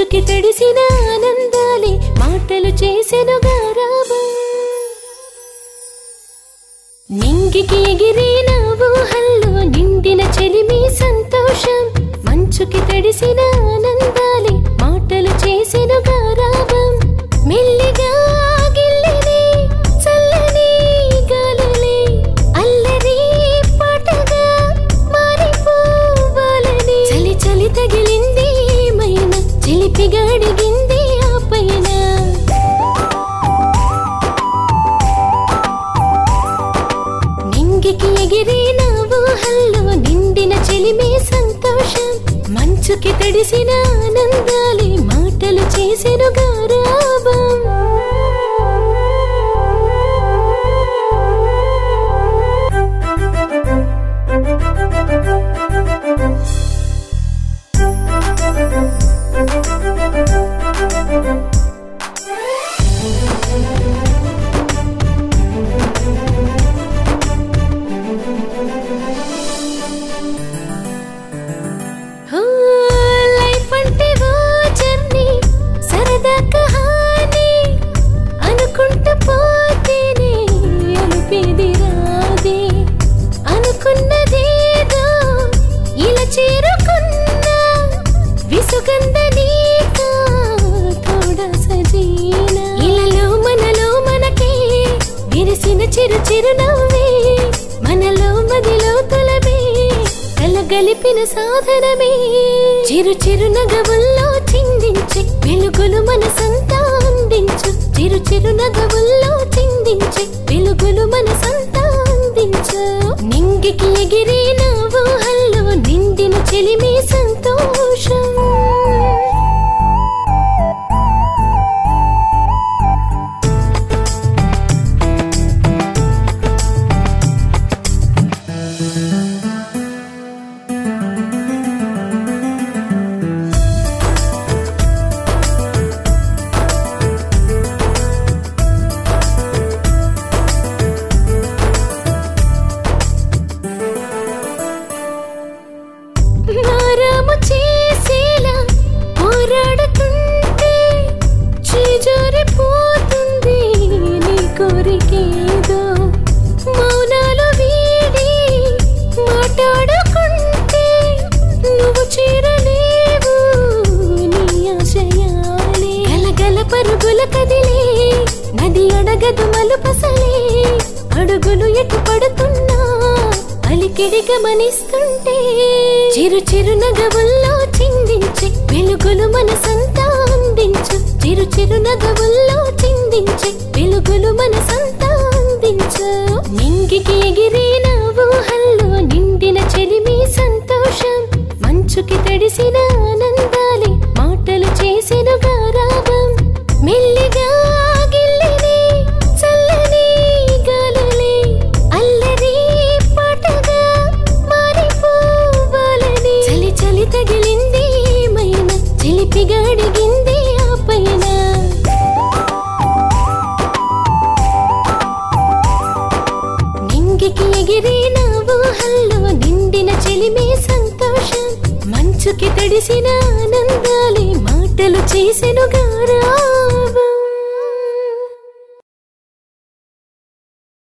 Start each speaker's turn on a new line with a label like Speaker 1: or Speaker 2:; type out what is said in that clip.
Speaker 1: మంచుకి తడిసిన ఆనందాలే మాటలు చేసెను గారాబం నింగికి ఎగిరిన ఊహల్లో నిండిన చెలిమి సంతోషం మంచుకి తడిసిన ఆనందాలే మాటలు చేసెను గారాబం మెల్లిగా గిల్లిని చల్లని గాలులే అల్లరి పాటగా మారిపోవాలని చలి చలి తగిలింది ఏమైనా చిలిపిగా అడిగింది ఆ పైన నింగికి ఎగిరిన ఊహల్లో నిండిన చెలిమే సంతోషం మంచుకి తడిసిన ఆనందాలే మాటలు చేసెను గారాబం ఓ లైఫ్ అంటే ఓ జర్నీ సరదా కహానీ అనుకుంటూ పోతేనే అనిపేది రాదే అనుకున్నదేదో ఇలా చేరుకున్నా విసుగంద నీకా తోడా సజీనా ఇలలో మనలో మనకే విరిసిన చిరు చిరు నవ్వే మనలో మదిలో తొలమే కలగలిపిన సాధనమే చిరు చిరు నగవుల్లో చిందించి వెలుగులు మనసంతా అందించు చిరు చిరు నగవుల్లో చిందించి వెలుగులు మనసంతా అందించు నింగికి ఎగిరిన ఊహల్లో నిండిన చెలిమే సంతోషం మారాము చేసేలా పోరాడుతుంటే చేజారిపోతుంది నీ కోరికేదో మౌనాలు వీడి మాట్లాడుకుంటే నువ్వు చేరలేవు నీ ఆశయాలే గలగల పరుగుల కదిలే నది అడగదు మలుపసలే అడుగులు ఎటు పడుతున్నా అలికిడి గమనిస్తుంటే చిరు చిరు నగవుల్లో చిందించి వెలుగులు మనసంతా అందించు చిరు చిరు నగవుల్లో చిందించి వెలుగులు మనసంతా అందించు నింగికి ఎగిరిన ఊహల్లో నిండిన చెలిమి సంతోషం మంచుకి తడిసిన ఆనందాలే మాటలు చేసెను గారాబం మెల్లిగా గిల్లిని చల్లని గాలులే అల్లరి పాటగా మారిపోవాలని చలి చలి తగిలింది ఏమైనా చిలిపిగా అడిగింది ఆ పైన నింగికి ఎగిరిన ఊహల్లో నిండిన చెలిమే సంతోషం మంచుకి తడిసిన ఆనందాలే మాటలు చేసెను గారా